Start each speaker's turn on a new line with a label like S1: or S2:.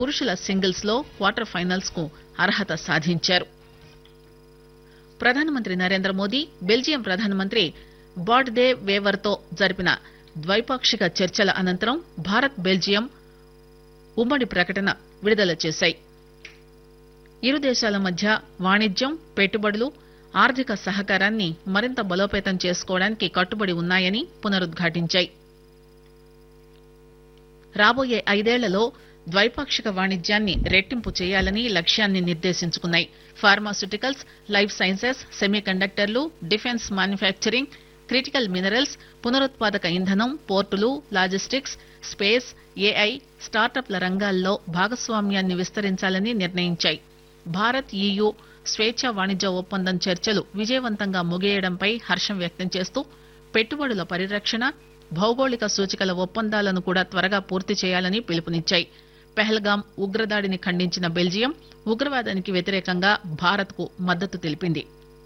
S1: పురుషుల సింగిల్స్ లో quarter finals కు అర్హత సాధించారు ప్రధానమంత్రి నరేంద్ర మోదీ బెల్జియం ప్రధానమంత్రి బాట్ దే వేవర్ తో జరిపిన ద్వైపాక్షిక చర్చల అనంతరం భారత్ బెల్జియం ఉమ్మడి ప్రకటన విడుదల చేశాయి ఇరు దేశాల మధ్య వాణిజ్యం పెట్టుబడులు ఆర్థిక సహకారాన్ని మరింత బలోపేతం చేసుకోవడానికి కట్టుబడి ఉన్నాయని పునరుద్ఘాటించాయి రాబోయే ఐదేళ్లలో ద్వైపాక్షిక వాణిజ్యాన్ని రెట్టింపు చేయాలని లక్ష్యాన్ని నిర్దేశించుకున్నాయి ఫార్మాస్యూటికల్స్ లైఫ్ సైన్సెస్ సెమీ కండక్టర్లు డిఫెన్స్ మ్యానుఫ్యాక్చరింగ్ క్రిటికల్ మినరల్స్ పునరుత్పాదక ఇంధనం పోర్టులు లాజిస్టిక్స్ స్పేస్ ఏఐ స్టార్టప్ల రంగాల్లో భాగస్వామ్యాన్ని విస్తరించాలని నిర్ణయించాయి భారత్ ఈయూ స్వేచ్ఛ వాణిజ్య ఒప్పందం చర్చలు విజయవంతంగా ముగియడంపై హర్షం వ్యక్తం చేస్తూ పెట్టుబడుల పరిరక్షణ భౌగోళిక సూచికల ఒప్పందాలను కూడా త్వరగా పూర్తి చేయాలని పిలుపునిచ్చాయి పెహల్గాం ఉగ్రదాడిని ఖండించిన బెల్జియం ఉగ్రవాదానికి వ్యతిరేకంగా భారత్ కు మద్దతు తెలిపింది